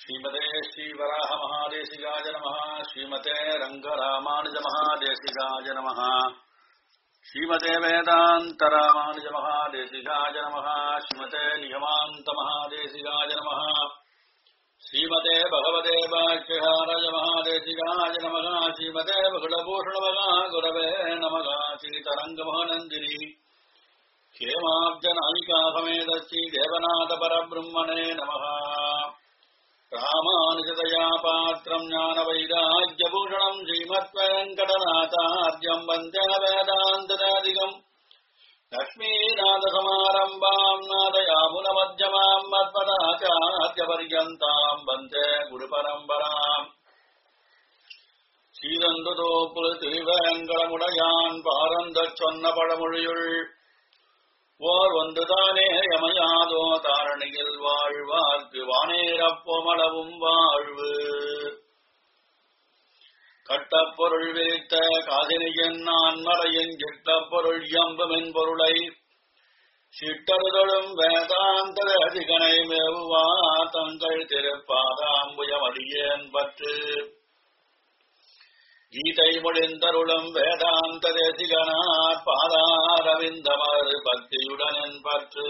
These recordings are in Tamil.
ஸ்ரீமதே ஸ்ரீவராக மகாதேசிகாய நம ஸ்ரீமதே ரங்கராமானுஜ மகாதேசிகாய நம ஸ்ரீமதே வேதாந்த ராமானுஜ மகாதேசிகாய நம ஸ்ரீமதே நிகமாந்த மகாதேசிகாய நம ஸ்ரீமதே பகவதே பாக்கியகாரஜ மகாதேசிகாய நம ஸ்ரீமதே பகுலபூஷண மகா குரவே நம ஸ்ரீதரங்க மகாநந்தினி ஹேமாப்ஜநாயிகா சமேதஸ்ரீ தேவநாத பரபிரம்மணே நமः ராமானுஜதயா பாத்திரம் ஞானவைராஜ்யபூஷணம் ஸ்ரீமத்வெங்கடநாதார்யம் வந்தே வேதாந்ததாதிகம் லக்ஷ்மீநாதசமாரம்பாம் நாதயாமுனமध्यமாம் மத்பதாச்சாரியபர்யந்தாம் வந்தே குருபரம்பராம் சீரந்துதோப்புல திருவேங்கடமுடையான் பாரந்தச் சொன்ன பழமொழியுள் ஓர் ஒன்றுதானே யமையாதோ தாரணியில் வாழ்வார்க்கு வானேரப்போமளவும் வாழ்வு கட்டப்பொருள் விரித்த காதினியன் நான் மறையின் கிட்டப்பொருள் எம்புமென் பொருளை சிட்டருதொழும் வேதாந்த அதிகனை மேவுவா தங்கள் திருப்பாதாம்புயமடியேன் பற்று கீதை மொழிந்தருளும் வேதாந்த தேசிகனார் பாதாரவிந்தமர் பக்தியுடன் பற்று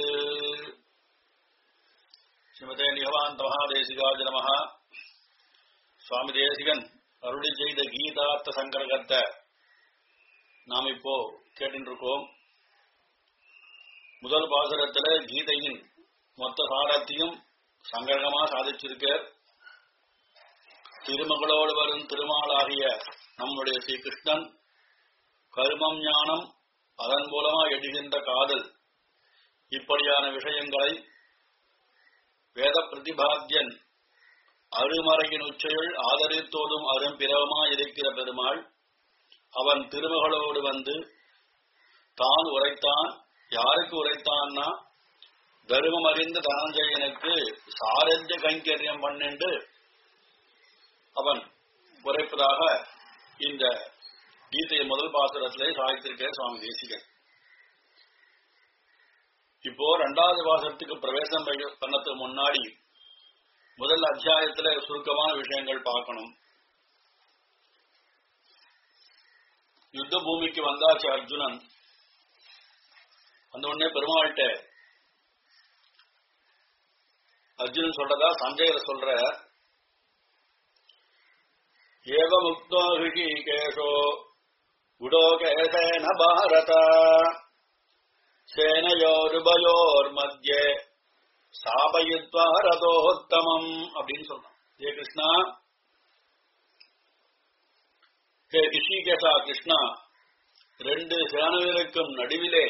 ஸ்ரீமதே நிகவாந்த மகாதேசிகாஜ நம சுவாமி தேசிகன் அருளி செய்த கீதார்த்த சங்கரகத்தை நாம் இப்போ கேட்டுருக்கோம் முதல் பாசுரத்துல கீதையின் மொத்த சாரத்தையும் சங்கரகமா சாதிச்சிருக்கார் திருமகளோடு வரும் திருமாலாகிய நம்முடைய ஸ்ரீ கிருஷ்ணன் கருமம் ஞானம் அதன் மூலமா எழுகின்ற காதல் இப்படியான விஷயங்களை வேத பிரதிபாத்தியன் அருமறையின் உச்சையுள் ஆதரித்தோதும் அரும்பிரவமா இருக்கிற பெருமாள் அவன் திருமகளோடு வந்து தான் உரைத்தான் யாருக்கு உரைத்தான்னா தருமம் அறிந்த தனஞ்சயனுக்கு சாரஞ்ச கைங்கரியம் பண்ணிண்டு அவன் உரைப்பதாக இந்த கீதையை முதல் பாசுரத்திலே சாதித்திருக்க சுவாமி தேசிகன் இப்போ ரெண்டாவது பாசுரத்துக்கு பிரவேசம் பண்ணதுக்கு முன்னாடி முதல் அத்தியாயத்துல சுருக்கமான விஷயங்கள் பார்க்கணும் யுத்த பூமிக்கு வந்தாச்சு அர்ஜுனன் அந்த உடனே பெருமாள்கிட்ட அர்ஜுனன் சொல்றதா சஞ்சயர் சொல்ற ஏவமுக்தோ ஹிருஷிகேஷோ குடோகேசேன பாரத சேனையோருபயோர்மத்தியே சாபயித்வா ரதோத்தமம் அப்படின்னு சொல்றான் ஏ கிருஷ்ணா ஹே ரிஷிகேஷா கிருஷ்ணா ரெண்டு சேனவிற்கும் நடுவிலே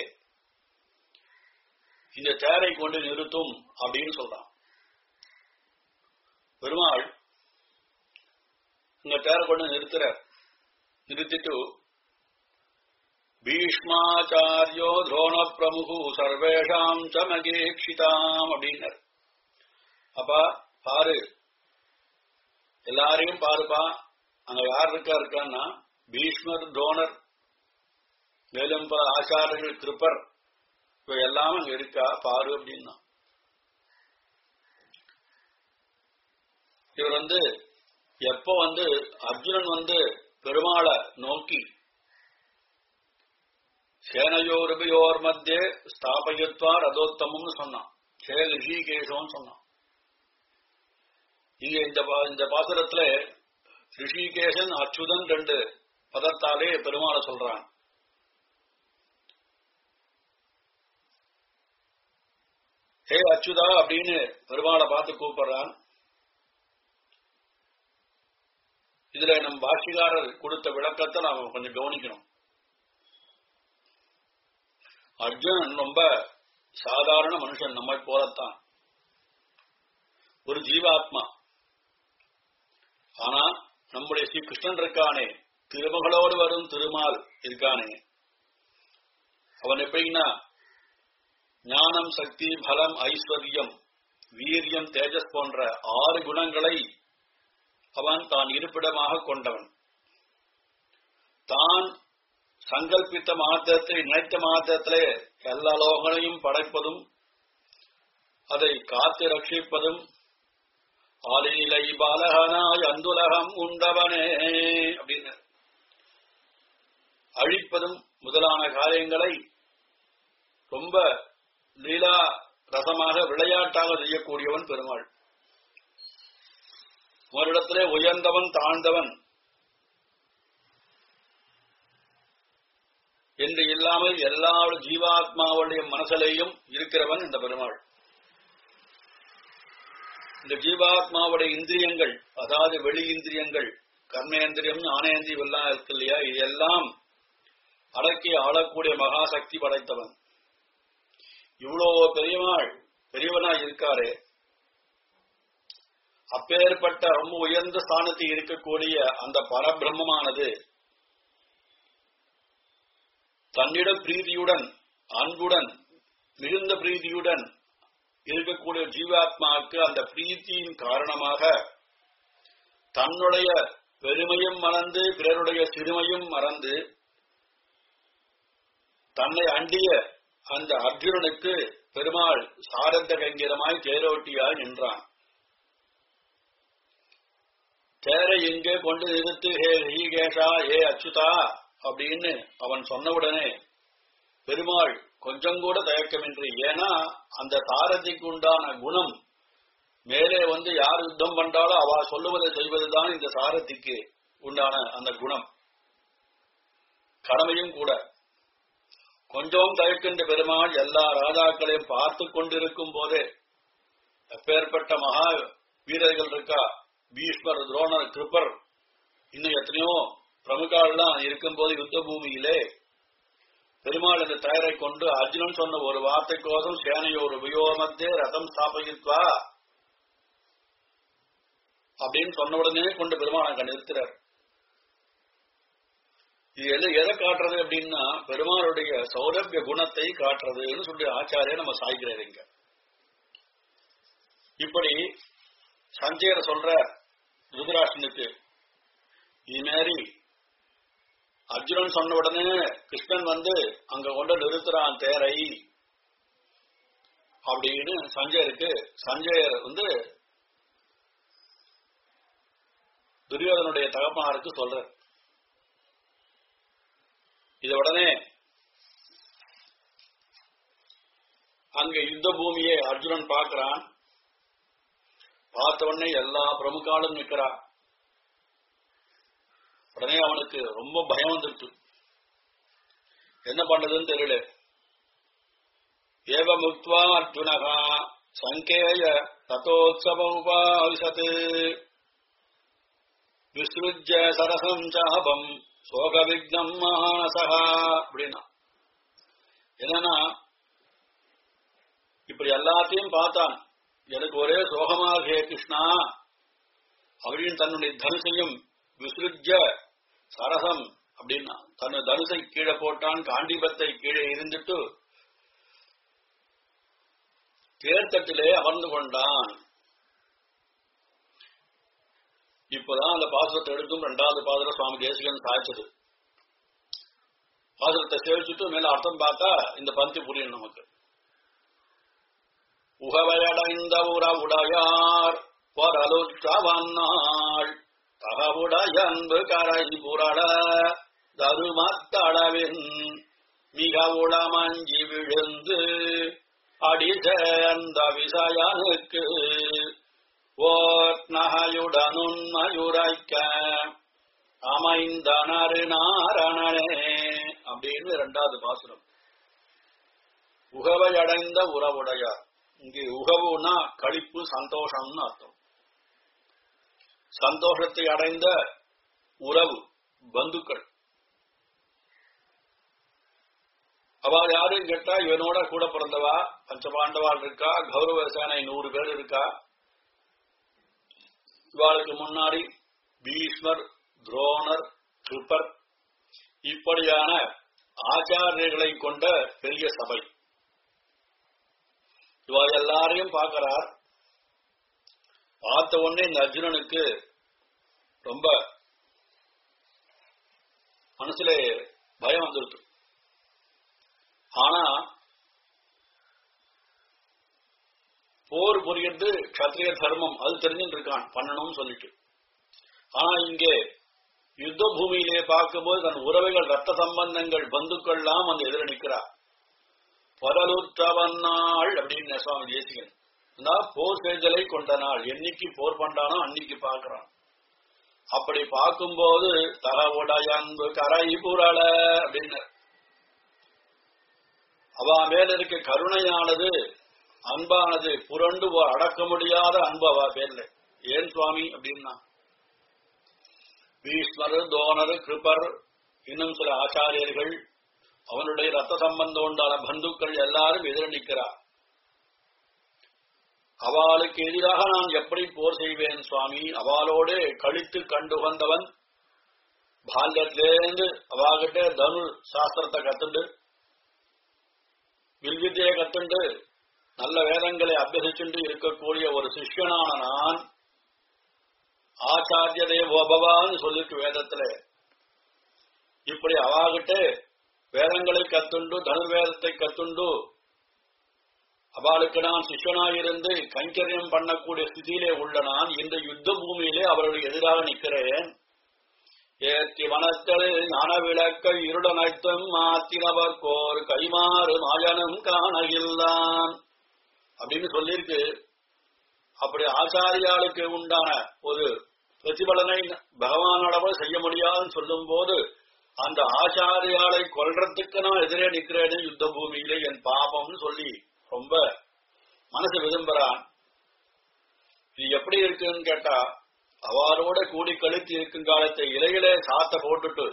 இந்த தேரை கொண்டு நிறுத்தும் அப்படின்னு சொல்றான் பெருமாள் இந்த தேரை கொண்டு நிறுத்துற நிறுத்திட்டு பீஷ்மாச்சாரியோ துரோண பிரமுகு சர்வேஷாம் சமகீட்சிதாம் அப்படின்னார் அப்பா பாரு எல்லாரையும் பாருப்பா அங்க யார் இருக்கா இருக்கான்னா பீஷ்மர் துரோணர் மேலும் பல ஆச்சாரியர்கள் கிருப்பர் இவ எல்லாம் அங்க இருக்கா பாரு அப்படின்னா இவர் வந்து எப்ப வந்து அர்ஜுனன் வந்து பெருமாளை நோக்கி சேனையோருபயோர் மத்தியே ஸ்தாபயத்வா ரதோத்தமம்னு சொன்னான் ஹே ரிஷிகேஷோன்னு சொன்னான் இங்க இந்த இந்த பாசுரத்துல ரிஷிகேஷன் அச்சுதன் ரெண்டு பதத்தாலே பெருமாளை சொல்றான் ஹே அச்சுதா அப்படின்னு பெருமாளை பார்த்து கூப்பிடுறான் இதுல நம் பாஷிகாரர் கொடுத்த விளக்கத்தை நாம கொஞ்சம் கவனிக்கணும் அர்ஜுனன் ரொம்ப சாதாரண மனுஷன் நம்மை போலத்தான் ஒரு ஜீவாத்மா ஆனா நம்முடைய ஸ்ரீ கிருஷ்ணன் இருக்கானே திருமகளோடு வரும் திருமால் இருக்கானே அவன் எப்படின்னா ஞானம் சக்தி பலம் ஐஸ்வர்யம் வீரியம் தேஜஸ் போன்ற ஆறு குணங்களை அவன் தான் இருப்பிடமாக கொண்டவன் தான் சங்கல்பித்த மாத்திரத்தை நினைத்த மாத்திரத்திலே எல்லா லோகங்களையும் படைப்பதும் அதை காத்து ரட்சிப்பதும் ஆலிலை பாலகனாய் அந்துலகம் உண்டவனே அப்படின்னு அழிப்பதும் முதலான காரியங்களை ரொம்ப லீலா ரசமாக விளையாட்டாக செய்யக்கூடியவன் பெருமாள் அவரிடத்திலே உயர்ந்தவன் தாழ்ந்தவன் என்று இல்லாமல் எல்லா ஜீவாத்மாவுடைய மனசிலேயும் இருக்கிறவன் இந்த பெருமாள் இந்த ஜீவாத்மாவுடைய இந்திரியங்கள் அதாவது வெளி இந்திரியங்கள் கர்மேந்திரியம் ஞானேந்திரியம் எல்லாம் இருக்கு இல்லையா இதெல்லாம் அடக்கி ஆளக்கூடிய மகாசக்தி படைத்தவன் இவ்வளோ பெரியவாள் பெரியவனா இருக்காரு அப்பேற்பட்ட ரொம்ப உயர்ந்த ஸ்தானத்தில் இருக்கக்கூடிய அந்த பரபிரம்மமானது தன்னிடம் பிரீதியுடன் அன்புடன் மிகுந்த பிரீதியுடன் இருக்கக்கூடிய ஜீவாத்மாவுக்கு அந்த பிரீத்தியின் காரணமாக தன்னுடைய பெருமையும் மறந்து பிறருடைய சிறுமையும் மறந்து தன்னை அண்டிய அந்த அர்ஜுனனுக்கு பெருமாள் சாரந்த கங்கிரமாய் தேரோட்டியாய் நின்றான் தேரை எங்கே கொண்டு நிறுத்து ஹே ரிஷிகேஷா ஹே அச்சுதா அப்படின்னு அவன் சொன்னவுடனே பெருமாள் கொஞ்சம் கூட தயக்கமின்றி ஏன்னா அந்த சாரதிக்கு உண்டான குணம் மேலே வந்து யார் யுத்தம் பண்றாலோ அவ சொல்லுவதை செய்வதுதான் இந்த சாரதிக்கு உண்டான அந்த குணம் கடமையும் கூட கொஞ்சம் தயக்கின்ற பெருமாள் எல்லா ராஜாக்களையும் பார்த்து கொண்டிருக்கும் போதே எப்பேற்பட்ட மகா வீரர்கள் இருக்கா பீஷ்மர் துரோணர் கிருப்பர் இன்னும் எத்தனையோ பிரமுகாலாம் இருக்கும்போது யுத்த பூமியிலே பெருமாள் இந்த தயாரை கொண்டு அர்ஜுனன் சொன்ன ஒரு வார்த்தைக்கோசம் சேனையோர் உபயோகமத்தே ரதம் ஸ்தாபயித்வா அப்படின்னு சொன்ன உடனே கொண்டு பெருமாள் அங்க நிறுத்துறார் இது எது எதை காட்டுறது அப்படின்னா பெருமாளுடைய சௌரபிய குணத்தை காட்டுறதுன்னு சொல்லி ஆச்சாரிய நம்ம சாய்கிறார் இங்க இப்படி சஞ்சயர் சொல்ற ருத்ராஷ்டனுக்கு இது மாதிரி அர்ஜுனன் சொன்ன உடனே கிருஷ்ணன் வந்து அங்க கொண்டு நிறுத்துறான் தேரை அப்படின்னு சஞ்சயருக்கு சஞ்சயர் வந்து துரியோதனுடைய தகப்பனாருக்கு சொல்ற இது உடனே அங்க யுத்த பூமியை அர்ஜுனன் பார்க்கிறான் பார்த்த உடனே எல்லா பிரமுகாலும் நிக்கிறா உடனே அவனுக்கு ரொம்ப பயம் வந்துருச்சு என்ன பண்ணதுன்னு தெரியல ஏவ முக்துவா அர்ஜுனகா சங்கேய தத்தோத்சவ உபாவிசத் விஸ்ருஜ்ய சரசம் சாபம் சோக விக்னம் மகானசகா அப்படின்னா என்னன்னா இப்படி எல்லாத்தையும் பார்த்தான் எனக்கு ஒரே சோகமாக ஹே கிருஷ்ணா அப்படின்னு தன்னுடைய தனுசையும் விசுருஜ சரசம் அப்படின்னா தன் தனுசை கீழே போட்டான் காண்டிபத்தை கீழே இருந்துட்டு தேர்தட்டிலே அமர்ந்து கொண்டான் இப்பதான் அந்த பாசுரத்தை எடுத்தும் ரெண்டாவது பாசுரம் சுவாமி தேசிகன் சாய்ச்சது பாசுரத்தை சேவிச்சுட்டு மேல அர்த்தம் பார்த்தா இந்த பந்தி புரியும் நமக்கு உகவையடைந்த உறவுடையார் பொருளுற்றவன்னாள் தகவுடைய அன்பு கரை புரள தருமத்தளவின் மிக உளமஞ்சி விழுந்து அடி சேர்ந்த விசயனுக்கு ஓர் நகையுடனுண்மையுரைக்க அமைந்தனரு நாரணனே அப்படின்னு இரண்டாவது பாசுரம் உகவை அடைந்த உறவுடையார் இங்கே உகவுனா கழிப்பு சந்தோஷம்னு அர்த்தம் சந்தோஷத்தை அடைந்த உறவு பந்துக்கள் அவ யாரும் கேட்டா இவனோட கூட பிறந்தவா பஞ்சபாண்டவாள் இருக்கா கௌரவ சேனை நூறு பேர் இருக்கா இவாளுக்கு முன்னாடி பீஷ்மர் துரோணர் கிருப்பர் இப்படியான ஆச்சாரியர்களை கொண்ட பெரிய சபை இவ எல்லாரையும் பார்க்கிறார் பார்த்த உடனே இந்த அர்ஜுனனுக்கு ரொம்ப மனசுல பயம் வந்துருச்சு ஆனா போர் புரியுறது கத்திரிய தர்மம் அது தெரிஞ்சுட்டு இருக்கான் பண்ணணும்னு சொல்லிட்டு ஆனா இங்கே யுத்த பூமியிலே பார்க்கும்போது தன் உறவுகள் ரத்த சம்பந்தங்கள் பந்துக்கள்லாம் வந்து எதிர நிக்கிறா பரலுற்றவன் நாள் அப்படின்னு சுவாமி தேசிகன் அதான் போர் செய்தலை கொண்ட நாள் என்னைக்கு போர் பண்றானோ அன்னைக்கு பாக்குறான் அப்படி பார்க்கும்போது தகவுடைய அன்பு கரை புரள அப்படின்னு அவ மேல இருக்க கருணையானது அன்பானது புரண்டு போ- அடக்க முடியாத அன்பு அவ பேர்ல ஏன் சுவாமி அப்படின்னா பீஷ்மர் தோணர் கிருபர் இன்னும் சில ஆச்சாரியர்கள் அவனுடைய ரத்த சம்பந்தம் உண்டான பந்துக்கள் எல்லாரும் எதிர நிற்கிறார் அவளுக்கு எதிராக நான் எப்படி போர் செய்வேன் சுவாமி அவளோடு கழித்து கண்டு வந்தவன் பால்யத்திலேருந்து அவாகிட்ட தனு சாஸ்திரத்தை கத்துண்டு வில்வித்தையை கத்துண்டு நல்ல வேதங்களை அபியசிச்சுண்டு இருக்கக்கூடிய ஒரு சிஷ்யனான நான் ஆச்சாரிய தேவோபவான்னு சொல்லிட்டு வேதத்துல இப்படி அவாகிட்ட வேதங்களை கத்துண்டு தனுர்வேதத்தை கத்துண்டு அவளுக்கு நான் சிஷ்யனாயிருந்து கைங்கரியம் பண்ணக்கூடிய ஸ்திதியிலே உள்ள நான் இந்த யுத்த பூமியிலே அவர்களுக்கு எதிராக நிற்கிறேன் ஏத்தி வனத்தல் ஞான விளக்க இருடனைத்தும் மாத்தினவர் கோர் கைமாறு மாயனும் காணகில்லான் அப்படின்னு சொல்லியிருக்கு அப்படி ஆச்சாரியாளுக்கு உண்டான ஒரு பிரதிபலனை பகவானோடவ செய்ய முடியாதுன்னு சொல்லும் போது அந்த ஆச்சாரியாளை கொல்றதுக்கு நான் எதிரே நிக்கிறேன்னு யுத்த பூமியிலே என் பாபம்னு சொல்லி ரொம்ப மனசு விரும்புறான் இது எப்படி இருக்குன்னு கேட்டா அவரோட கூடி கழித்து இருக்கும் காலத்தை இலையிலே சாத்த போட்டுட்டு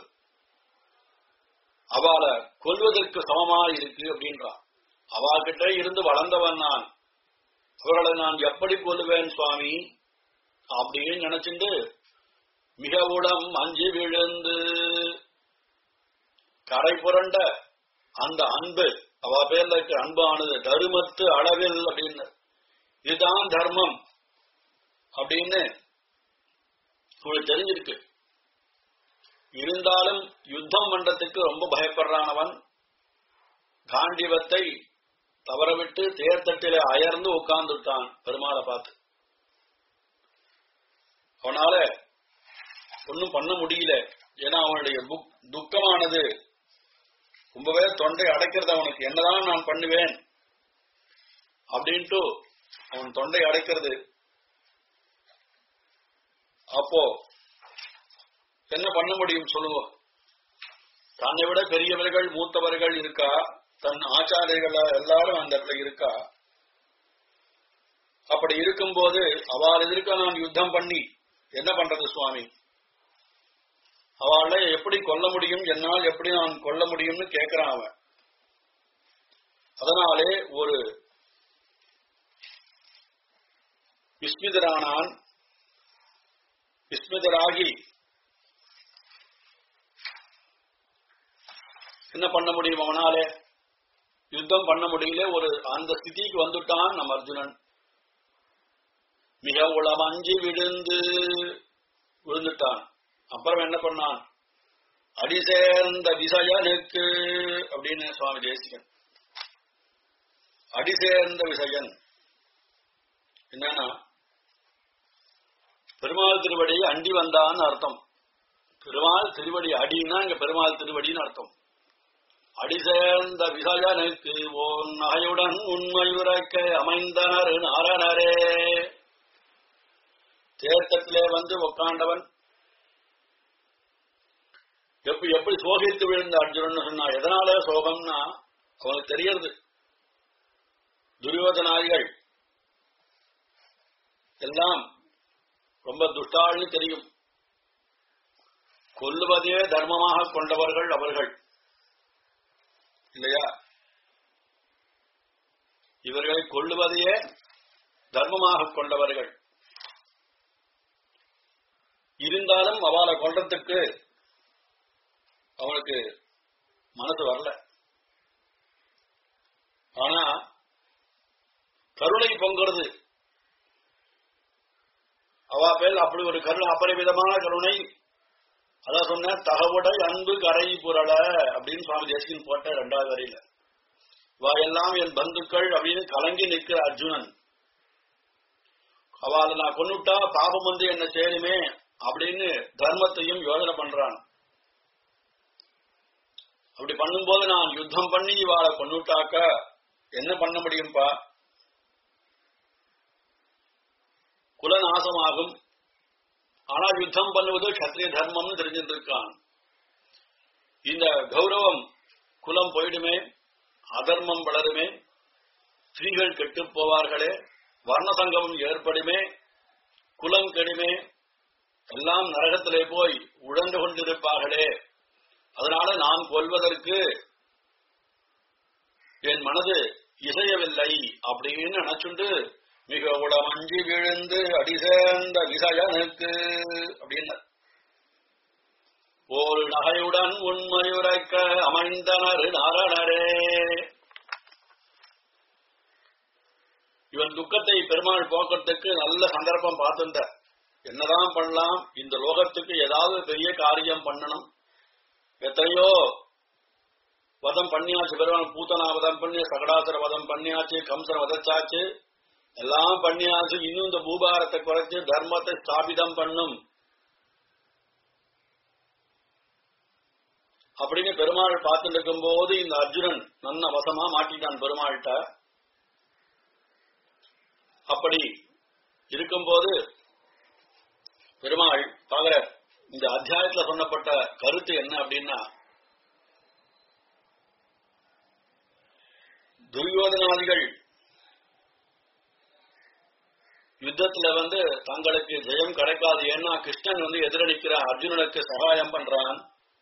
அவளை கொல்வதற்கு சமமா இருக்கு அப்படின்றான் அவகிட்ட இருந்து வளர்ந்தவன் நான் அவர்களை நான் எப்படி கொல்லுவேன் சுவாமி அப்படின்னு நினைச்சுண்டு மிகவுடம் அஞ்சு விழுந்து கரை புரண்ட அந்த அன்பு அவ பேர்ல இருக்க அன்பானது தருமத்து அளவில் அப்படின்னு இதுதான் தர்மம் அப்படின்னு உங்களுக்கு தெரிஞ்சிருக்கு இருந்தாலும் யுத்தம் பண்றதுக்கு ரொம்ப பயப்படுறானவன் காண்டிவத்தை தவறவிட்டு தேர்தட்டில அயர்ந்து உட்கார்ந்துட்டான் பெருமாளை பார்த்து அவனால ஒன்னும் பண்ண முடியல ஏன்னா அவனுடைய புக்- துக்கமானது ரொம்பவே தொண்டை அடைக்கிறது அவனுக்கு என்னதான் நான் பண்ணுவேன் அப்படின்ட்டு அவன் தொண்டை அடைக்கிறது அப்போ என்ன பண்ண முடியும் சொல்லுவோம் தன்னை விட பெரியவர்கள் மூத்தவர்கள் இருக்கா தன் ஆச்சாரியர்கள் எல்லாரும் அந்த இடத்துல இருக்கா அப்படி இருக்கும்போது அவள் எதிர்க்க நான் யுத்தம் பண்ணி என்ன பண்றது சுவாமி அவளை எப்படி கொல்ல முடியும் என்னால் எப்படி நான் கொல்ல முடியும்னு கேட்கிறான் அவன் அதனாலே ஒரு விஸ்மிதரானான் விஸ்மிதராகி என்ன பண்ண முடியும் அவனாலே யுத்தம் பண்ண முடியல ஒரு அந்த ஸ்திதிக்கு வந்துட்டான் நம்ம அர்ஜுனன் மிக உளம் அஞ்சி விழுந்து விழுந்துட்டான் அப்புறம் என்ன பண்ணான் அடி சேர்ந்த விசயனுக்கு அப்படின்னு சுவாமி தேசிகன் அடி சேர்ந்த விசயன் என்னன்னா பெருமாள் திருவடி அண்டி வந்தான்னு அர்த்தம் பெருமாள் திருவடி அடின்னா இங்க பெருமாள் திருவடின்னு அர்த்தம் அடி சேர்ந்த விசயனுக்கு ஓன் நகையுடன் உண்மை உரைக்க அமைந்தனர் நாரணரே தேர்த்தத்திலே வந்து உட்காண்டவன் எப்படி எப்படி சோகித்து விழுந்த அர்ஜுனன் சொன்னா எதனால சோகம்னா அவனுக்கு தெரியறது துரியோதனாதிகள் எல்லாம் ரொம்ப துஷ்டாள்னு தெரியும் கொல்லுவதே தர்மமாக கொண்டவர்கள் அவர்கள் இல்லையா இவர்களை கொல்லுவதையே தர்மமாக கொண்டவர்கள் இருந்தாலும் அவளை கொல்றதுக்கு அவனுக்கு மனசு வரல ஆனா கருணை பொங்குறது அவ பேர் அப்படி ஒரு கருணை அபரிவிதமான கருணை அதான் சொன்ன தகவுடை அன்பு கரை புரள அப்படின்னு சுவாமி தேசிகன் போட்ட ரெண்டாவது வரையில இவா எல்லாம் என் பந்துக்கள் அப்படின்னு கலங்கி நிற்கிற அர்ஜுனன் அவளை நான் கொன்னுட்டா பாபம் வந்து என்ன சேருமே அப்படின்னு தர்மத்தையும் யோசனை பண்றான் அப்படி பண்ணும்போது நான் யுத்தம் பண்ணி இவாளை கொன்னுட்டாக்க என்ன பண்ண முடியும்பா குலநாசமாகும் ஆனா யுத்தம் பண்ணுவது கத்திரிய தர்மம்னு தெரிஞ்சிட்டு இருக்கான் இந்த கௌரவம் குலம் போயிடுமே அதர்மம் வளருமே ஸ்திரீகள் கெட்டு போவார்களே வர்ணசங்கமம் ஏற்படுமே குலம் கெடுமே எல்லாம் நரகத்திலே போய் உழந்து கொண்டிருப்பார்களே அதனால நான் கொல்வதற்கு என் மனது இசையவில்லை அப்படின்னு நினைச்சுண்டு மிக உளமஞ்சி விழுந்து அடி சேர்ந்த விசயனுக்கு அப்படின்னு ஒரு நகையுடன் உண்மையுரைக்க அமைந்தனர் நாரணரே இவன் துக்கத்தை பெருமாள் போக்குறதுக்கு நல்ல சந்தர்ப்பம் பார்த்துட்ட என்னதான் பண்ணலாம் இந்த லோகத்துக்கு ஏதாவது பெரிய காரியம் பண்ணணும் எத்தனையோ வதம் பண்ணியாச்சு பெருமாள் பூத்தனா வதம் பண்ணி சகடாசுர வதம் பண்ணியாச்சு கம்சர வதச்சாச்சு எல்லாம் பண்ணியாச்சு இன்னும் இந்த பூபாரத்தை குறைச்சு தர்மத்தை ஸ்தாபிதம் பண்ணும் அப்படின்னு பெருமாள் பார்த்துட்டு இருக்கும் போது இந்த அர்ஜுனன் நன்ன வசமா மாட்டிட்டான் பெருமாள்கிட்ட அப்படி இருக்கும்போது பெருமாள் பாக்குற இந்த அத்தியாயத்துல சொன்னப்பட்ட கருத்து என்ன அப்படின்னா துரியோதனாதிகள் யுத்தத்துல வந்து தங்களுக்கு ஜெயம் கிடைக்காது ஏன்னா கிருஷ்ணன் வந்து எதிரணிக்கிற அர்ஜுனனுக்கு சகாயம் பண்றான்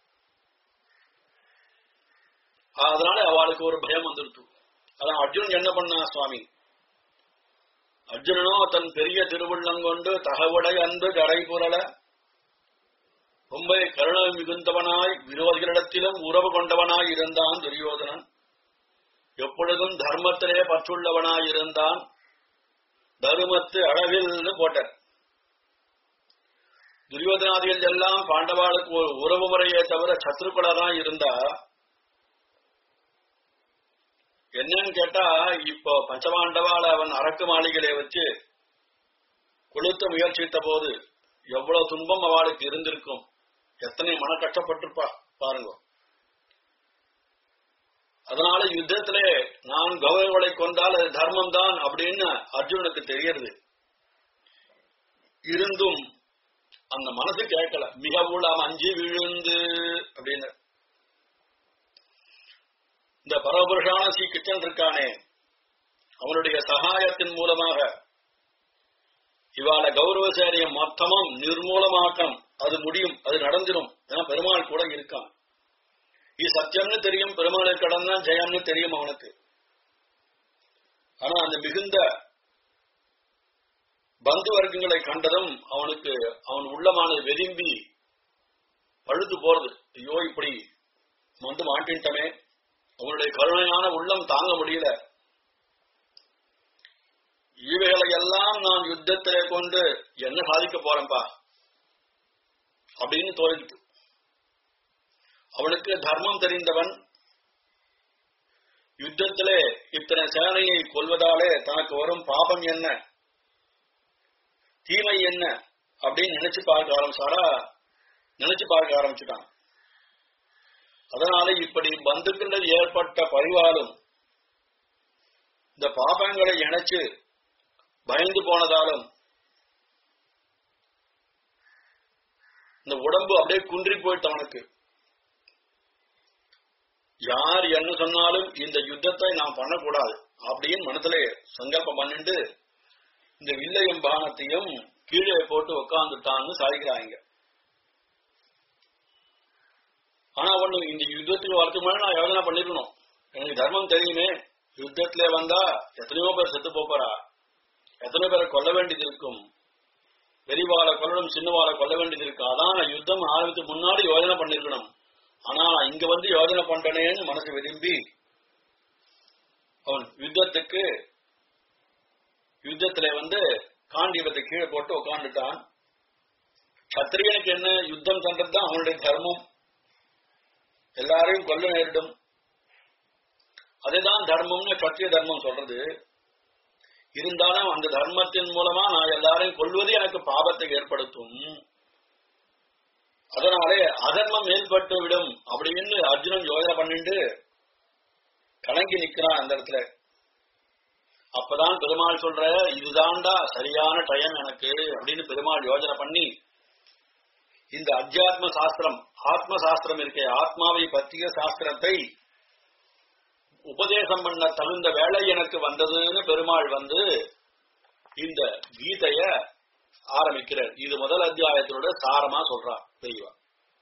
அதனால அவளுக்கு ஒரு பயம் வந்துருச்சு அதான் அர்ஜுனன் என்ன பண்ணா சுவாமி அர்ஜுனனோ தன் பெரிய திருவுள்ளம் கொண்டு தகவுடை அன்பு கடை புரள ரொம்ப கருணை மிகுந்தவனாய் விரோதிகளிடத்திலும் உறவு கொண்டவனாய் இருந்தான் துரியோதனன் எப்பொழுதும் தர்மத்திலே பற்றுள்ளவனாய் இருந்தான் தருமத்து அளவில் போட்டார் துரியோதனாதிகள் எல்லாம் பாண்டவாளுக்கு ஒரு உறவு முறையே தவிர சத்ருக்களதான் இருந்தா என்னன்னு கேட்டா இப்போ பஞ்சபாண்டவால அவன் அரக்கு மாளிகையை வச்சு கொளுத்த முயற்சித்த போது எவ்வளவு துன்பம் அவளுக்கு இருந்திருக்கும் எத்தனை மன கஷ்டப்பட்டிருப்பா பாருங்க அதனால யுத்தத்திலே நான் கௌரவங்களை கொண்டால் அது தர்மம் தான் அப்படின்னு அர்ஜுனனுக்கு தெரியறது இருந்தும் அந்த மனசு கேட்கல மிக உளம் அஞ்சு விழுந்து அப்படின்னு இந்த பரபுருஷான ஸ்ரீ கிருஷ்ணன் இருக்கானே அவனுடைய சகாயத்தின் மூலமாக இவாள கௌரவசாரியம் மொத்தமும் நிர்மூலமாக்கம் அது முடியும் அது நடந்துடும் ஏன்னா பெருமாள் கூட இருக்கான் இது சத்தியம்னு தெரியும் பெருமாளை கடன் தான் ஜெயம்னு தெரியும் அவனுக்கு ஆனா அந்த மிகுந்த பந்து வர்க்கங்களை கண்டதும் அவனுக்கு அவன் உள்ளமானது வெதும்பி பழுத்து போறது ஐயோ இப்படி வந்து மாட்டின்ட்டமே அவனுடைய கருணையான உள்ளம் தாங்க முடியல இவைகளை எல்லாம் நான் யுத்தத்திலே கொண்டு என்ன சாதிக்க போறேன்பா அப்படின்னு தோழிட்டு அவனுக்கு தர்மம் தெரிந்தவன் யுத்தத்திலே இத்தனை சேனையை கொல்வதாலே தனக்கு வரும் பாபம் என்ன தீமை என்ன அப்படின்னு நினைச்சு பார்க்க ஆரம்பிச்சாரா நினைச்சு பார்க்க ஆரம்பிச்சுட்டான் அதனால இப்படி பந்துக்கள் ஏற்பட்ட பரிவாலும் இந்த பாபங்களை இணைச்சு பயந்து போனதாலும் இந்த உடம்பு அப்படியே குன்றி போயிட்டு அவனுக்கு யார் என்ன சொன்னாலும் இந்த யுத்தத்தை நான் பண்ணக்கூடாது அப்படின்னு மனத்திலே சங்கல்பம் பண்ணிட்டு இந்த வில்லையும் பானத்தையும் கீழே போட்டு உட்காந்துட்டான்னு சாதிக்கிறாங்க ஆனா ஒண்ணு இந்த யுத்தத்துக்கு வரதுக்கு முன்னாடி நான் யோசனை பண்ணிருக்கணும் எனக்கு தர்மம் தெரியுமே யுத்தத்திலே வந்தா எத்தனையோ பேர் செத்து போறா எத்தனை பேரை கொல்ல வேண்டியது இருக்கும் பெரியவாளை கொல்லணும் சின்னவாளை கொல்ல வேண்டியது இருக்கு அதான் நான் யுத்தம் ஆரம்பித்து முன்னாடி யோஜனை பண்ணிருக்கணும் ஆனா நான் இங்க வந்து யோஜனை பண்றேனேன்னு மனசு விரும்பி அவன் யுத்தத்துக்கு யுத்தத்துல வந்து காண்டிபத்தை கீழே போட்டு உட்காந்துட்டான் சத்திரியனுக்கு என்ன யுத்தம் பண்றதுதான் அவனுடைய தர்மம் எல்லாரையும் கொல்ல நேரிடும் அதுதான் தர்மம்னு சத்திய தர்மம் சொல்றது இருந்தாலும் அந்த தர்மத்தின் மூலமா நான் எல்லாரையும் கொள்வது எனக்கு பாபத்தை ஏற்படுத்தும் அதனாலே அதர்மம் மேல்பட்டு விடும் அப்படின்னு அர்ஜுனன் யோசனை பண்ணிட்டு கலங்கி நிக்கிறான் அந்த இடத்துல அப்பதான் பெருமாள் சொல்ற இதுதான்டா சரியான டைம் எனக்கு அப்படின்னு பெருமாள் யோசனை பண்ணி இந்த அத்தியாத்ம சாஸ்திரம் ஆத்ம சாஸ்திரம் இருக்கே ஆத்மாவை பற்றிய சாஸ்திரத்தை உபதேசம் பண்ண தகுந்த வேலை எனக்கு வந்ததுன்னு பெருமாள் வந்து இந்த கீதைய ஆரம்பிக்கிறார் இது முதல் அத்தியாயத்தினோட சாரமா சொல்றார் தெய்வா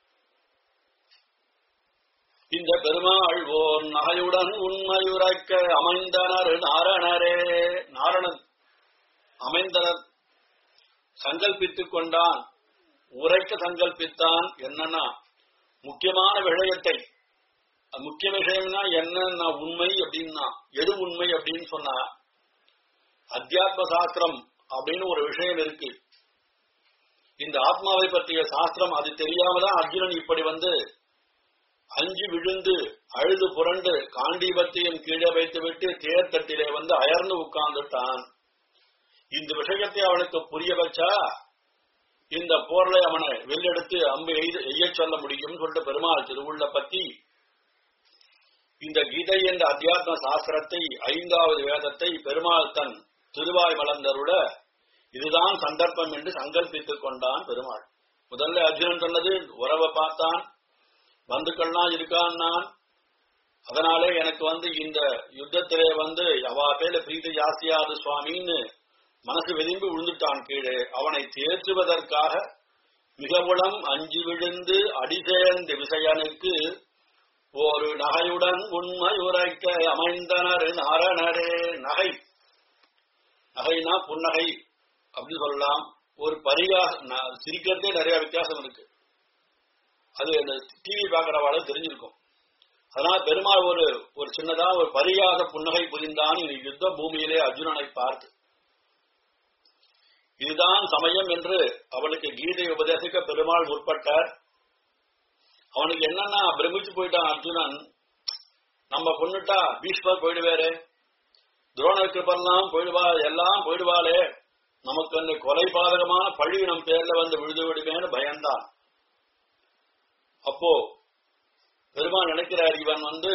இந்த பெருமாள் ஓர் நகையுடன் உண்மையுரைக்க அமைந்தனர் நாரணரே நாரணன் அமைந்தனர் சங்கல்பித்துக் கொண்டான் உரைக்க சங்கல்பித்தான் என்னன்னா முக்கியமான விஷயத்தை முக்கிய விஷயம்னா என்ன உண்மை அப்படின்னா எது உண்மை அப்படின்னு சொன்னா அத்தியாத்ம சாஸ்திரம் அப்படின்னு ஒரு விஷயம் இருக்கு இந்த ஆத்மாவை பற்றிய சாஸ்திரம் அது தெரியாம தான் அர்ஜுனன் இப்படி வந்து அஞ்சு விழுந்து அழுது புரண்டு காண்டீபத்தையும் கீழே வைத்து விட்டு தேர்தட்டிலே வந்து அயர்ந்து உட்கார்ந்துட்டான் இந்த விஷயத்தை அவனுக்கு புரிய வச்சா இந்த போர்ல அவனை வெள்ளெடுத்து அம்பு எய்து எய்யச் சொல்ல முடியும் சொல்லிட்டு பெருமாள் திருவுள்ள பத்தி இந்த கீதை என்ற அத்தியாத்ம சாஸ்திரத்தை ஐந்தாவது வேதத்தை பெருமாள் தன் திருவாய் மலர்ந்தருட இதுதான் சந்தர்ப்பம் என்று சங்கல்பித்துக் கொண்டான் பெருமாள் முதல்ல அர்ஜுனன் சொன்னது உறவை பார்த்தான் பந்துக்கள்லாம் இருக்கான் நான் அதனாலே எனக்கு வந்து இந்த யுத்தத்திலே வந்து அவா பேல பிரீதி ஜாஸ்தியாது சுவாமின்னு மனசு வெதும்பி விழுந்துட்டான் கீழே அவனை தேற்றுவதற்காக மிகவுளம் அஞ்சு விழுந்து அடிசேர்ந்த விசயனுக்கு ஒரு நகையுடன் உண்மை உரைக்க அமைந்தனர் நாரணரே நகை நகைனா புன்னகை அப்படின்னு சொல்லலாம் ஒரு பரிகாக சிரிக்கிறதே நிறைய வித்தியாசம் இருக்கு அது அந்த டிவி பார்க்கிறவாள தெரிஞ்சிருக்கும் அதனால பெருமாள் ஒரு ஒரு சின்னதா ஒரு பரிகாக புன்னகை புரிந்தான் யுத்த பூமியிலே அர்ஜுனனை பார்த்து இதுதான் சமயம் என்று அவனுக்கு கீதை உபதேசிக்க பெருமாள் முற்பட்டார் அவனுக்கு என்னன்னா பிரமிச்சு போயிட்டான் அர்ஜுனன் நம்ம கொண்டுட்டா பீஷ்மர் போயிடுவாரு துரோணர் கிருப்பெல்லாம் போயிடுவா எல்லாம் போயிடுவாளே நமக்கு அந்த கொலை பாதகமான பழி நம் பேர்ல வந்து விழுது விடுவேன்னு பயந்தான் அப்போ பெருமாள் நினைக்கிறார் இவன் வந்து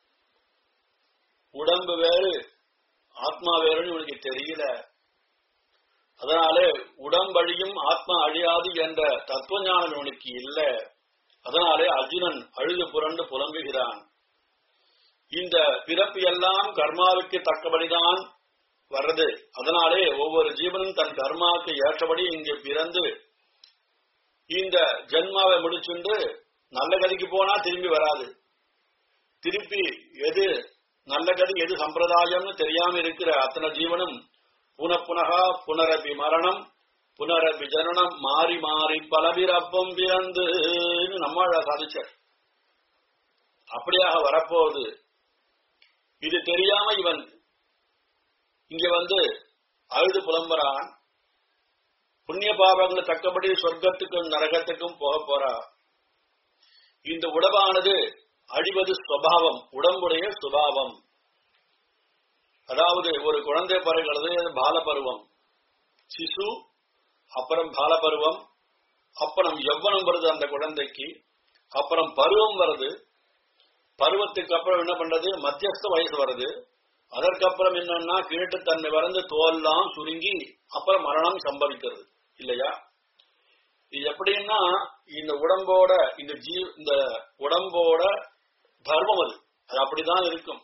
உடம்பு வேறு ஆத்மா வேறுன்னு இவனுக்கு தெரியல அதனாலே உடம்பழியும் ஆத்மா அழியாது என்ற தத்துவ ஞானம் இவனுக்கு இல்ல அதனாலே அர்ஜுனன் அழுது புரண்டு புலம்புகிறான் இந்த பிறப்பு எல்லாம் கர்மாவுக்கு தக்கபடிதான் வர்றது அதனாலே ஒவ்வொரு ஜீவனும் தன் கர்மாவுக்கு ஏற்றபடி இங்கே பிறந்து இந்த ஜென்மாவை முடிச்சுண்டு நல்ல கதிக்கு போனா திரும்பி வராது திருப்பி எது நல்ல கதி எது சம்பிரதாயம்னு தெரியாம இருக்கிற அத்தனை ஜீவனும் புனப்புனகா புனரபி மரணம் புனரபி ஜனனம் மாறி மாறி பலபிறப்பம் பிறந்து நம்மாழ சாதிச்சார் அப்படியாக வரப்போகுது இது தெரியாம இவன் இங்க வந்து அழுது புலம்புறான் புண்ணிய பாவங்களை தக்கபடி சொர்க்கத்துக்கும் நரகத்துக்கும் போக போறா இந்த உடம்பானது அழிவது சுவாவம் உடம்புடைய சுபாவம் அதாவது ஒரு குழந்தை பிறகுறது பாலபருவம் சிசு அப்புறம் பாலபருவம் அப்புறம் எவ்வனம் வருது அந்த குழந்தைக்கு அப்புறம் பருவம் வருது பருவத்துக்கு அப்புறம் என்ன பண்றது மத்தியஸ்த வயசு வருது அதற்கப்புறம் என்னன்னா கிழட்டுத்தன்மை வறந்து தோல்லாம் சுருங்கி அப்புறம் மரணம் சம்பவிக்கிறது இல்லையா இது எப்படின்னா இந்த உடம்போட இந்த ஜீ இந்த உடம்போட தர்மம் அது அது அப்படிதான் இருக்கும்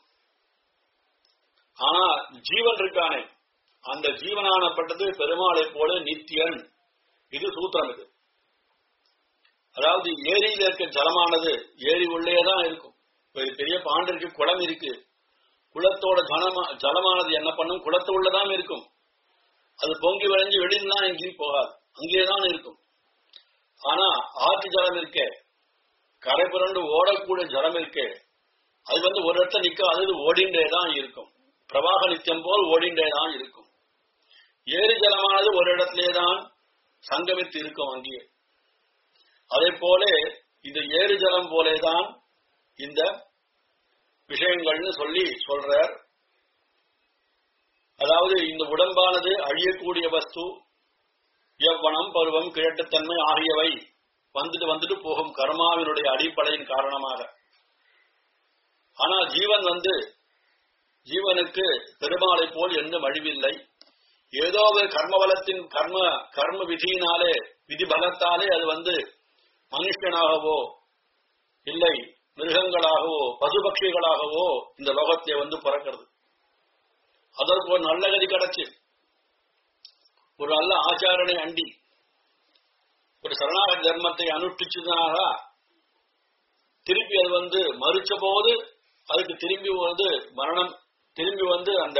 ஆனா ஜீவன் இருக்கானே அந்த ஜீவனானப்பட்டது பெருமாளை போல நித்தியன் இது சூத்திரம் இது அதாவது ஏரியில இருக்க ஜலமானது ஏரி உள்ளேதான் இருக்கும் இப்ப இது பெரிய பாண்டு இருக்கு குளம் இருக்கு குளத்தோட ஜலமா ஜலமானது என்ன பண்ணும் குளத்து உள்ளதான் இருக்கும் அது பொங்கி விளைஞ்சு வெளியிலாம் எங்கேயும் போகாது அங்கேயேதான் இருக்கும் ஆனா ஆற்று ஜலம் இருக்கே கரை புரண்டு ஓடக்கூடிய ஜலம் இருக்கே அது வந்து ஒரு இடத்துல நிக்க அது ஓடிண்டே தான் இருக்கும் பிரவாக நித்தியம் போல் ஓடிண்டே தான் இருக்கும் ஏரி ஜலமானது ஒரு இடத்திலே தான் சங்கமித்து இருக்கும் அங்கேயே அதே போல இந்த ஏரி ஜலம் போலேதான் இந்த விஷயங்கள்னு சொல்லி சொல்றார் அதாவது இந்த உடம்பானது அழியக்கூடிய வஸ்து எவ்வனம் பருவம் கிழட்டுத்தன்மை ஆகியவை வந்துட்டு வந்துட்டு போகும் கர்மாவினுடைய அடிப்படையின் காரணமாக ஆனா ஜீவன் வந்து ஜீவனுக்கு பெருமாளை போல் எந்த அழிவில்லை ஏதோ ஒரு கர்மபலத்தின் கர்ம கர்ம விதியினாலே விதி பலத்தாலே அது வந்து மனுஷனாகவோ இல்லை மிருகங்களாகவோ பசுபட்சிகளாகவோ இந்த லோகத்தை வந்து பிறக்கிறது அதற்கு ஒரு நல்ல கதி கிடைச்சு ஒரு நல்ல ஆச்சாரனை அண்டி ஒரு சரணாகதி தர்மத்தை அனுஷ்டிச்சதுனால திருப்பி அது வந்து மறுச்ச போது அதுக்கு திரும்பி வந்து மரணம் திரும்பி வந்து அந்த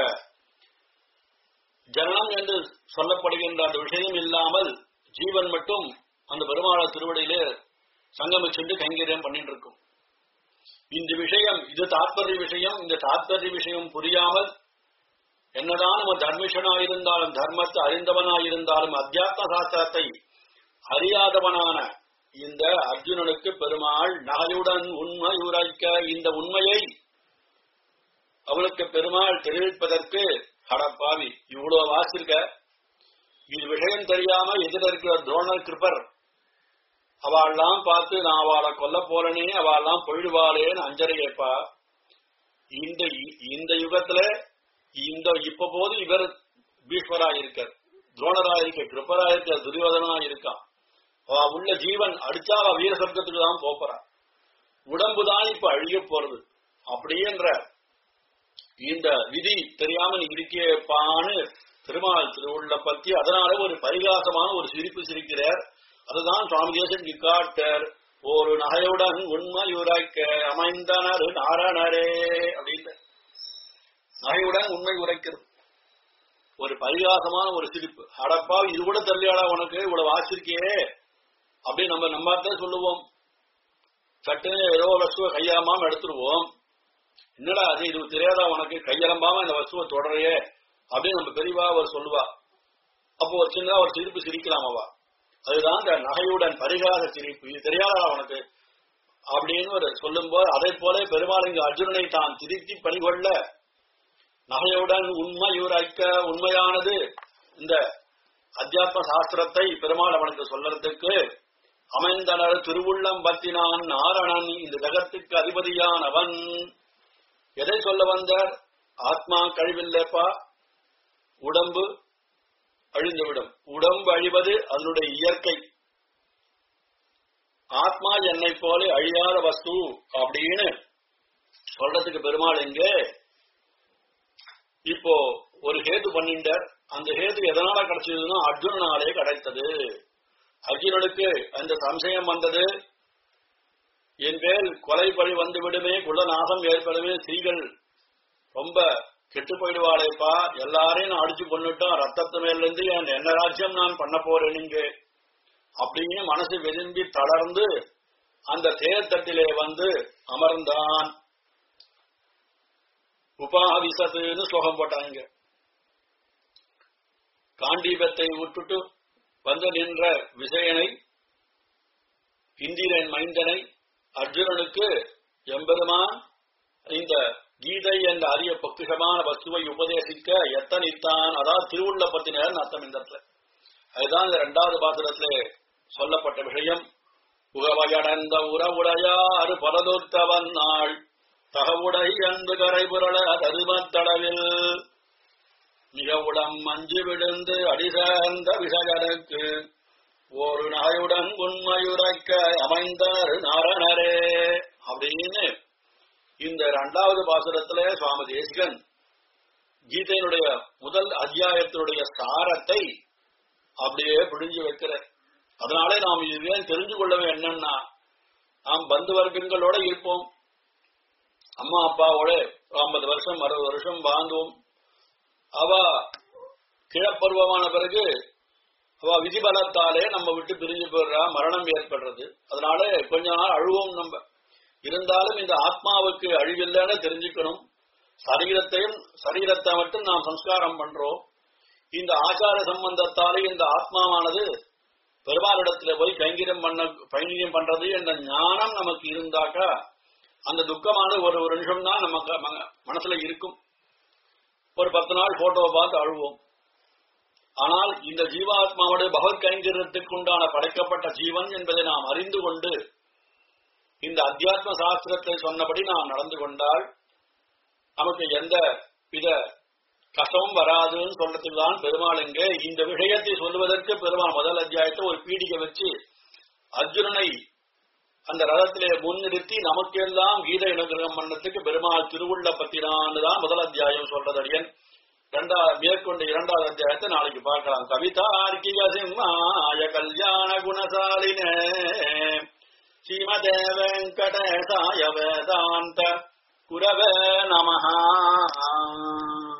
ஜனனம் என்று சொல்லப்படுகின்ற அந்த விஷயம் இல்லாமல் ஜீவன் மட்டும் அந்த பெருமாள திருவடியிலே சங்கமிச்சுண்டு கைங்கரியம் பண்ணிட்டு இருக்கும் இந்த விஷயம் இது தாத்பரிய விஷயம் இந்த தாத்பரிய விஷயம் புரியாமல் என்னதான் நம்ம தர்மிஷனாயிருந்தாலும் தர்மத்தை அறிந்தவனாயிருந்தாலும் அத்தியாத்ம சாஸ்திரத்தை அறியாதவனான இந்த அர்ஜுனனுக்கு பெருமாள் நகையுடன் உண்மை உரைக்க இந்த உண்மையை அவளுக்கு பெருமாள் தெரிவிப்பதற்கு ஹடப்பாவி இவ்வளவு வாசிருக்க இது விஷயம் தெரியாம எதிர இருக்கிற துரோணர் கிருப்பர் அவள்லாம் பார்த்து நான் அவளை கொல்ல போறேனே அவள்லாம் போயிடுவாளேன்னு அஞ்சரை கேட்பா இந்த இந்த யுகத்துல இந்த இப்ப போது இவர் பீஷ்மரா இருக்கார் துரோணரா இருக்க கிருப்பரா இருக்க துரியோதனா இருக்கான் அவ உள்ள ஜீவன் அடிச்சா அவ வீர சொர்க்கத்துக்கு தான் போறா உடம்பு தான் இப்ப அழிய போறது அப்படின்ற இந்த விதி தெரியாம நீ இருக்கேப்பான்னு திருமால் திருவுள்ள பத்தி அதனால ஒரு பரிகாசமான ஒரு சிரிப்பு சிரிக்கிறார் அதுதான் சுவாமி தேசன் காட்டர் ஒரு நகையுடன் உண்மை உரைக்க அமைந்தனர் நாரணரே அப்படின்னு நகையுடன் உண்மை உரைக்கிறது ஒரு பரிகாசமான ஒரு சிரிப்பு அடப்பா இது கூட தெரியலடா உனக்கு இவ்வளவு வாசிருக்கே அப்படி நம்ம நம்ம தான் சொல்லுவோம் சட்டுன்னு ஏதோ வசுவை கையாமாம எடுத்துருவோம் என்னடா அது இது தெரியாதா உனக்கு கையலம்பாம இந்த வசுவை தொடரையே அப்படின்னு நம்ம பெரியவா அவர் சொல்லுவா அப்போ ஒரு சின்னதா ஒரு சிரிப்பு சிரிக்கலாம் அவா அதுதான் இந்த நகையுடன் பரிகார சிரிப்பு இது தெரியாதா உனக்கு அப்படின்னு ஒரு சொல்லும் போது அதை போல பெருமாள் இங்கு அர்ஜுனனை தான் திருத்தி பணிகொள்ள நகையுடன் உண்மை உரைக்க உண்மையானது இந்த அத்தியாத்ம சாஸ்திரத்தை பெருமாள் அவனுக்கு சொல்லறதுக்கு அமைந்தனர் திருவுள்ளம் பத்தினான் நாரணன் இந்த ஜகத்துக்கு அதிபதியான் அவன் எதை சொல்ல வந்தார் ஆத்மா கழிவில்லைப்பா உடம்பு அழிந்துவிடும் உடம்பு அழிவது அதனுடைய இயற்கை ஆத்மா என்னை போல அழியாத வஸ்து அப்படின்னு சொல்றதுக்கு பெருமாள் எங்க இப்போ ஒரு ஹேது பண்ணிட்டார் அந்த ஹேது எதனால கிடைச்சதுன்னா அர்ஜுனனாலே கிடைத்தது அர்ஜுனனுக்கு அந்த சம்சயம் வந்தது என் பேர் கொலை பழி வந்து விடுமே குலநாசம் ஏற்படுமே ஸ்திரீகள் ரொம்ப கெட்டு போயிடுவாளேப்பா எல்லாரையும் நான் அடிச்சு கொண்டுட்டோம் ரத்தத்து மேல இருந்து என் என்ன ராஜ்யம் நான் பண்ண போறேன் இங்க அப்படின்னு மனசு விரும்பி தளர்ந்து அந்த தேர்தட்டிலே வந்து அமர்ந்தான் உபாவிசத்துன்னு ஸ்லோகம் போட்டாங்க காண்டீபத்தை விட்டுட்டு வந்து நின்ற விசயனை இந்திரன் மைந்தனை அர்ஜுனனுக்கு எம்பெருமான் இந்த கீதை என்ற அரிய பொக்கிஷமான வஸ்துவை உபதேசிக்க எத்தனித்தான் அதாவது திருவுள்ள பத்தினர் அர்த்தம் இந்த இடத்துல அதுதான் இந்த இரண்டாவது பாத்திரத்துல சொல்லப்பட்ட விஷயம் உகவையடர்ந்த உறவுடையாறு பரதொத்தவன் நாள் தகவுடை அன்பு கரைபுரள தருமத்தளவில் மிக உடம் மஞ்சு விழுந்து அடிசார்ந்த விஷயனுக்கு ஒரு நாயுடன் உண்மையுரைக்க அமைந்தார் நாரணரே அப்படின்னு இந்த இரண்டாவது பாசுரத்திலே சுவாமி தேசிகன் கீதையினுடைய முதல் அத்தியாயத்தினுடைய சாரத்தை அப்படியே பிடிஞ்சு வைக்கிறார் அதனாலே நாம் இதுவே தெரிஞ்சு கொள்ளவே என்னன்னா நாம் பந்து வர்க்கங்களோட இருப்போம் அம்மா அப்பாவோட ஐம்பது வருஷம் அறுபது வருஷம் வாழ்ந்தோம் அவ கிழப்பருவமான பிறகு அவ விதிபலத்தாலே நம்ம விட்டு பிரிஞ்சு போயிடுறா மரணம் ஏற்படுறது அதனால கொஞ்ச நாள் அழுவோம் நம்ம இருந்தாலும் இந்த ஆத்மாவுக்கு அழிவில்லைன்னு தெரிஞ்சுக்கணும் சரீரத்தையும் சரீரத்தை மட்டும் நாம் சம்ஸ்காரம் பண்றோம் இந்த ஆச்சார சம்பந்தத்தாலே இந்த ஆத்மாவானது பெருமாளிடத்துல போய் கைங்கரியம் பண்ண கைங்கரியம் பண்றது என்ற ஞானம் நமக்கு இருந்தாக்கா அந்த துக்கமானது ஒரு ஒரு நிமிஷம் தான் நமக்கு மனசுல இருக்கும் ஒரு பத்து நாள் போட்டோவை பார்த்து அழுவோம் ஆனால் இந்த ஜீவாத்மாவோட பகவத் கைங்கரியத்துக்கு உண்டான படைக்கப்பட்ட ஜீவன் என்பதை நாம் அறிந்து கொண்டு இந்த அத்தியாத்ம சாஸ்திரத்தை சொன்னபடி நாம் நடந்து கொண்டால் நமக்கு எந்த வித கஷ்டமும் வராதுன்னு சொல்றதுக்கு தான் பெருமாள் இங்கே இந்த விஷயத்தை சொல்லுவதற்கு பெருமாள் முதல் அத்தியாயத்தை ஒரு பீடிகை வச்சு அர்ஜுனனை அந்த ரதத்திலே முன்னிறுத்தி நமக்கெல்லாம் கீத இனகிரகம் பண்ணத்துக்கு பெருமாள் திருவுள்ள பத்தினான்னு தான் முதல் அத்தியாயம் சொல்றது அடியன் இரண்டாவது மேற்கொண்ட இரண்டாவது அத்தியாயத்தை நாளைக்கு பார்க்கலாம் கவிதா ஆர்கிக சிம்மாய கல்யாண குணசாலினே ஸ்ரீமதே வெங்கடேசாய வேதாந்த குரவே நமஹா